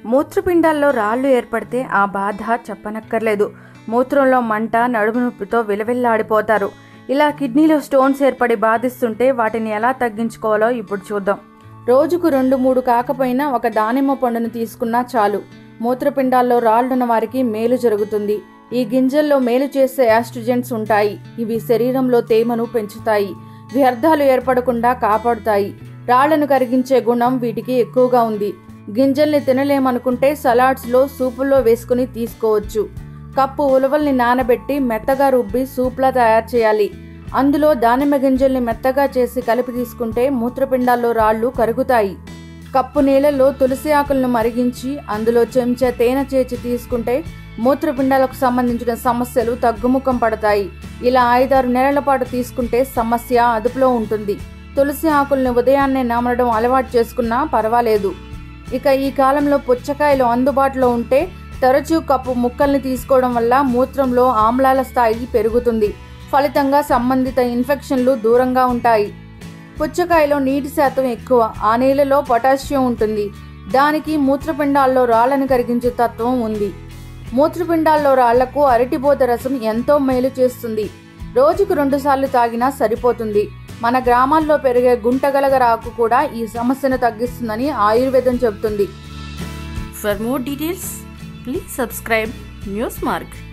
మూత్రపిండాల్లో రాళ్ళు ఏర్పడితే ఆ బాధ చెప్పనక్కర్లేదు మూత్రంలో మంట నడుము నొప్పితో విలవిల్లాడిపోతారు ఇలా కిడ్నీలో స్టోన్స్ ఏర్పడి బాధిస్తుంటే వాటిని ఎలా తగ్గించుకోవాలో ఇప్పుడు చూద్దాం రోజుకు రెండు మూడు కాకపోయినా ఒక దానిమ్మ పండును తీసుకున్నా చాలు మూత్రపిండాల్లో రాళ్లున్న వారికి మేలు జరుగుతుంది ఈ గింజల్లో మేలు చేసే యాస్ట్రిజెంట్స్ ఉంటాయి ఇవి శరీరంలో తేమను పెంచుతాయి వ్యర్థాలు ఏర్పడకుండా కాపాడుతాయి రాళ్లను కరిగించే గుణం వీటికి ఎక్కువగా ఉంది గింజల్ని తినలేమనుకుంటే సలాడ్స్లో సూపుల్లో వేసుకుని తీసుకోవచ్చు కప్పు ఉలవల్ని నానబెట్టి మెత్తగా రుబ్బి సూప్లా తయారు చేయాలి అందులో దానిమ్మ గింజల్ని మెత్తగా చేసి కలిపి తీసుకుంటే మూత్రపిండాల్లో రాళ్ళు కరుగుతాయి కప్పు నీళ్ళలో తులసి ఆకులను మరిగించి అందులో చెంచా తేనె చేర్చి తీసుకుంటే మూత్రపిండాలకు సంబంధించిన సమస్యలు తగ్గుముఖం పడతాయి ఇలా ఐదారు నెలల పాటు తీసుకుంటే సమస్య అదుపులో ఉంటుంది తులసి ఆకుల్ని ఉదయాన్నే నామడం అలవాటు చేసుకున్నా పర్వాలేదు ఇక ఈ కాలంలో పుచ్చకాయలు అందుబాటులో ఉంటే తరచూ కప్పు ముక్కల్ని తీసుకోవడం వల్ల మూత్రంలో ఆమ్లాల స్థాయి పెరుగుతుంది ఫలితంగా సంబంధిత ఇన్ఫెక్షన్లు దూరంగా ఉంటాయి పుచ్చకాయలో నీటి శాతం ఎక్కువ ఆ నీళ్ళలో పొటాషియం ఉంటుంది దానికి మూత్రపిండాల్లో రాళ్లను కరిగించే తత్వం ఉంది మూత్రపిండాల్లో రాళ్లకు అరటిబోత రసం ఎంతో మేలు చేస్తుంది రోజుకు రెండుసార్లు తాగినా సరిపోతుంది మన గ్రామాల్లో పెరిగే గుంటగలగరాకు కూడా ఈ సమస్యను తగ్గిస్తుందని ఆయుర్వేదం చెబుతుంది For more details, please subscribe Newsmark.